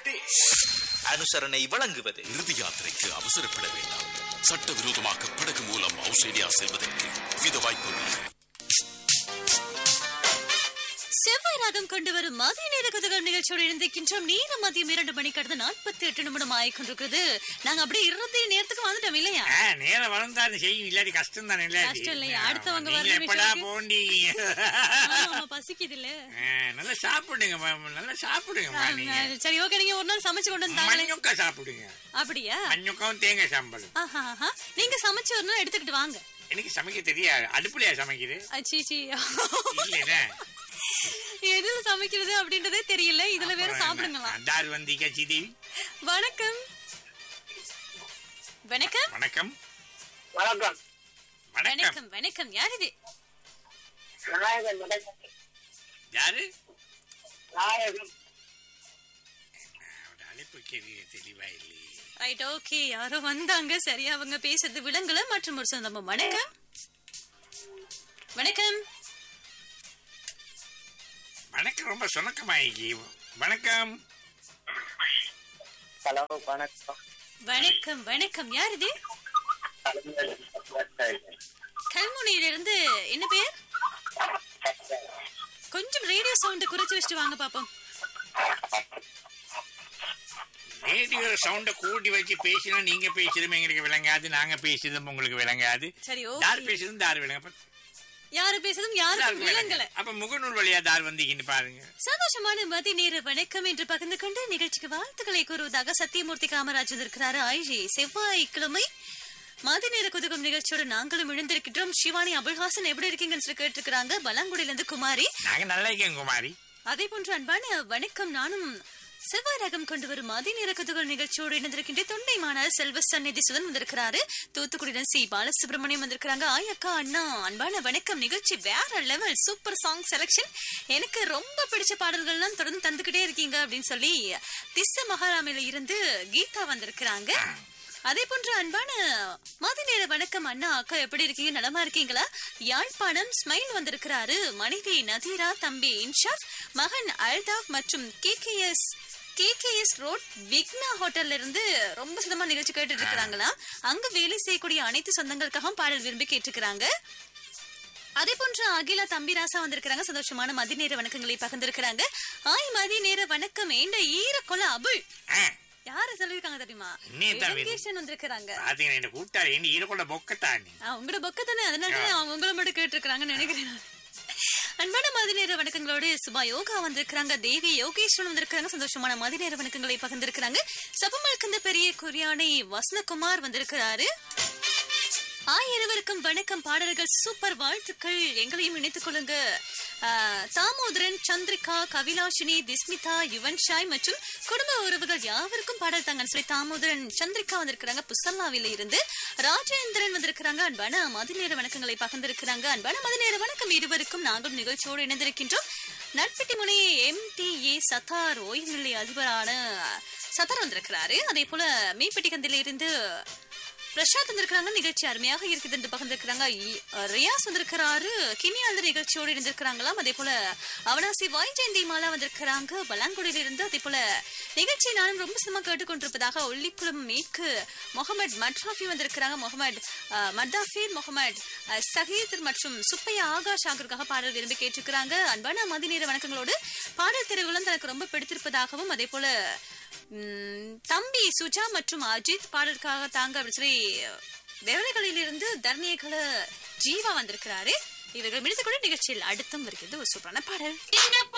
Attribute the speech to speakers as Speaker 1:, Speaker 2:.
Speaker 1: பிரதேஷ்
Speaker 2: அனுசரணை வழங்குவது
Speaker 3: இறுதி யாத்திரைக்கு அவசரப்பட வேண்டாம் சட்டவிரோதமாக படகு மூலம் ஆஸ்திரேலியா செல்வதற்கு வித வாய்ப்புகள்
Speaker 4: செவ்வாய் ராகம் கொண்டு வரும் மதிய நேர கதைகள் நிகழ்ச்சியோடு இருந்திருக்கின்றோம் நேரம் மதியம் இரண்டு மணி கடந்து நாற்பத்தி எட்டு நிமிடம் ஆயிக்கொண்டிருக்கிறது நாங்க அப்படியே இருபத்தி நேரத்துக்கு வந்துட்டோம் இல்லையா
Speaker 1: ஆ, நேரம் வளர்ந்தாரு செய்யும் இல்லாட்டி கஷ்டம் தானே இல்லாட்டி
Speaker 4: கஷ்டம் இல்லையா? அடுத்தவங்க
Speaker 1: நீங்க
Speaker 4: வர்ற
Speaker 1: எப்படா
Speaker 4: விஷயத்துக்கு-
Speaker 1: போண்டீங்க
Speaker 4: ஆமா, ஆமா, பசிக்குது இல்ல
Speaker 1: ஆ, நல்லா சாப்பிடுங்க மாம், நல்லா சாப்பிடுங்கம்மா நீங்க
Speaker 4: சரி ஓகே நீங்க ஒரு நாள் சமைச்சு கொண்டு வந்தாங்களே
Speaker 1: மண்ணுக்கா சாப்பிடுங்க
Speaker 4: அப்படியா
Speaker 1: மண்ணுக்காவும் தேங்காய் சாம்பலும்
Speaker 4: ஆஹா, ஆஹா. நீங்க சமைச்சு ஒரு நாள் எடுத்துக்கிட்டு வாங்க
Speaker 1: எனக்கு சமைக்க தெரியாது அடுப்புலயா சமைக்குது
Speaker 4: சீச்சி
Speaker 1: இல்லைண்ணே
Speaker 4: எதுல சமைக்கிறது அப்படின்றதே தெரியல இதுல வேற சாப்பிடுங்களா
Speaker 1: தார் வந்திக்கா சீதேவி
Speaker 4: வணக்கம் வணக்கம்
Speaker 1: வணக்கம்
Speaker 5: வணக்கம்
Speaker 1: வணக்கம்
Speaker 4: வணக்கம் வணக்கம் யார் இது
Speaker 5: நாயகன் வணக்கம்
Speaker 1: யாரு
Speaker 5: நாயகன்
Speaker 1: அவரோட அழைப்பு கேள்வி தெளிவா இல்லையே
Speaker 4: ரைட் ஓகே யாரோ வந்தாங்க சரி அவங்க பேசுறது விலங்குல மற்றும் ஒரு சொந்தம் வணக்கம் வணக்கம்
Speaker 1: வணக்கம் ரொம்ப சுணக்கமாயிக்கி வணக்கம்
Speaker 5: ஹலோ வணக்கம்
Speaker 4: வணக்கம் வணக்கம் யார் இது கல்முனையில இருந்து என்ன பேர் கொஞ்சம் ரேடியோ சவுண்ட் குறைச்சு வச்சுட்டு வாங்க பாப்போம்
Speaker 1: ரேடியோ சவுண்ட கூட்டி வச்சு பேசினா நீங்க பேசுறதும் எங்களுக்கு விளங்காது நாங்க பேசுறதும் உங்களுக்கு விளங்காது
Speaker 4: சரி
Speaker 1: தார்
Speaker 4: ஓகே
Speaker 1: பேசுறதும் தார் விளங்க
Speaker 4: யாரு பேசுறதும் யாருக்கும் விளங்கல
Speaker 1: அப்ப முகநூல் வழியா தார் வந்தீங்கன்னு பாருங்க
Speaker 4: சந்தோஷமான மதி நேர வணக்கம் என்று பகிர்ந்து கொண்டு நிகழ்ச்சிக்கு வாழ்த்துக்களை கூறுவதாக சத்தியமூர்த்தி காமராஜ் இருக்கிறாரு ஐஜி செவ்வாய்க்கிழமை மதி நேர குதுகம் நிகழ்ச்சியோட நாங்களும் இணைந்திருக்கிறோம் சிவானி அபுல்ஹாசன் எப்படி இருக்கீங்கன்னு சொல்லி கேட்டிருக்கிறாங்க பலாங்குடியில இருந்து குமாரி
Speaker 1: நாங்க நல்லா இருக்கேன் குமாரி
Speaker 4: அதே போன்று அன்பான வணக்கம் நானும் செவ்வாய் ரகம் கொண்டு வரும் மதி நேர குதுகள் நிகழ்ச்சியோடு இணைந்திருக்கின்ற தொண்டைமான செல்வ சந்நிதி சுதன் வந்திருக்கிறாரு தூத்துக்குடியிடம் சி பாலசுப்ரமணியம் வந்திருக்கிறாங்க ஆய் அக்கா அண்ணா அன்பான வணக்கம் நிகழ்ச்சி வேற லெவல் சூப்பர் சாங் செலக்ஷன் எனக்கு ரொம்ப பிடிச்ச பாடல்கள்லாம் தொடர்ந்து தந்துகிட்டே இருக்கீங்க அப்படின்னு சொல்லி திஸ்ஸ மகாராமில இருந்து கீதா வந்திருக்கிறாங்க அதே போன்று அன்பான மாதி நேர வணக்கம் அண்ணா அக்கா எப்படி இருக்கீங்க நலமா இருக்கீங்களா யாழ்ப்பாணம் ஸ்மைல் வந்திருக்கிறாரு மனைவி நதீரா தம்பி இன்ஷாப் மகன் அல்தாப் மற்றும் கேகேஎஸ் கேகேஎஸ் ரோட் விக்னா ஹோட்டல்ல இருந்து ரொம்ப சுத்தமா நிகழ்ச்சி கேட்டுட்டு இருக்கிறாங்களா அங்க வேலை செய்யக்கூடிய அனைத்து சொந்தங்களுக்காகவும் பாடல் விரும்பி கேட்டுக்கிறாங்க அதே போன்று அகிலா தம்பிராசா வந்திருக்கிறாங்க சந்தோஷமான மதி நேர வணக்கங்களை பகிர்ந்திருக்கிறாங்க ஆய் மதி நேர வணக்கம் ஏண்ட ஈரக்கொல அபுள்
Speaker 1: ஆ,
Speaker 4: யாரு சொல்லிருக்காங்க தெரியுமா
Speaker 1: இன்னைய தான் வேணும்.
Speaker 4: இலங்கேஷன் வந்திருக்கிறாங்க
Speaker 1: பாத்தீங்கன்னா என்ன கூட்டாரு என்ன ஈரக்கொண்ட பொக்கத்தானி
Speaker 4: ஆ, உங்களோட பொக்க தானே அதனால தான் அவங்க உங்களை மட்டும் கேட்டிருக்கிறாங்கன்னு நினைக்கிறேன் நான். அன்பான மதிநேர வணக்கங்களோடு சுபா யோகா வந்திருக்கிறாங்க தேவி யோகேஸ்வரன் வந்திருக்கிறாங்க சந்தோஷமான மதிநேர வணக்கங்களை பகிர்ந்திருக்கிறாங்க சபமல்கந்த பெரிய குறியானை வசனகுமார் வந்திருக்கிறாரு ஆய் இருவருக்கும் வணக்கம் பாடல்கள் சூப்பர் வாழ்த்துக்கள் எங்களையும் இணைத்துக் கொள்ளுங்க ஆ, தாமோதரன் சந்திரிகா கவிலாஷினி திஸ்மிதா யுவன் ஷாய் மற்றும் குடும்ப உறவுகள் யாவருக்கும் பாடல் தாங்கன்னு சொல்லி தாமோதரன் சந்திரிகா வந்திருக்கிறாங்க புசல்லாவில இருந்து ராஜேந்திரன் வந்திருக்கிறாங்க அன்பான மதிநேர வணக்கங்களை பகிர்ந்திருக்கிறாங்க அன்பான மதிநேர வணக்கம் இருவருக்கும் நாங்களும் நிகழ்ச்சியோடு இணைந்திருக்கின்றோம் நட்பெட்டி முனை எம்டிஏ சத்தார் ஓய்வு நிலை அதிபரான சத்தார் வந்திருக்கிறாரு அதே போல மீன்பெட்டி கந்தில இருந்து பிரசாத் வந்திருக்கிறாங்க நிகழ்ச்சி அருமையாக இருக்குது என்று பகிர்ந்திருக்கிறாங்க இ- ரியாஸ் வந்திருக்கிறாரு கிமியாந்த நிகழ்ச்சியோடு இருந்திருக்கிறாங்களாம் அதே போல அவனாசி வாய் ஜெயந்தி மாலா வந்திருக்கிறாங்க பலாங்குடியில இருந்து அதே போல நிகழ்ச்சியை நானும் ரொம்ப சும்மா கேட்டுக்கொண்டிருப்பதாக ஒல்லிக்குளம் மேற்கு முகமது மட்ராஃபி வந்திருக்கிறாங்க முகமது அஹ், மத்தாஃபீர் முகமது அஹ், சஹீத் மற்றும் சுப்பையா ஆகாஷ் ஆகியோருக்காக பாடல் விரும்பி கேட்டிருக்கிறாங்க அன்பான மதிநேர வணக்கங்களோடு பாடல் தெரிவுகளும் தனக்கு ரொம்ப பிடித்திருப்பதாகவும் அதே போல ம், தம்பி சுஜா மற்றும் அஜித் பாடலுக்காக தாங்க அப்படின்னு சொல்லி வேலைகளில் இருந்து தர்ணியகள ஜீவா வந்திருக்கிறாரு இவர்கள் முடித்துக் கொண்டு நிகழ்ச்சியில் அடுத்தும் வருகிறது ஒரு சூப்பரான பாடல்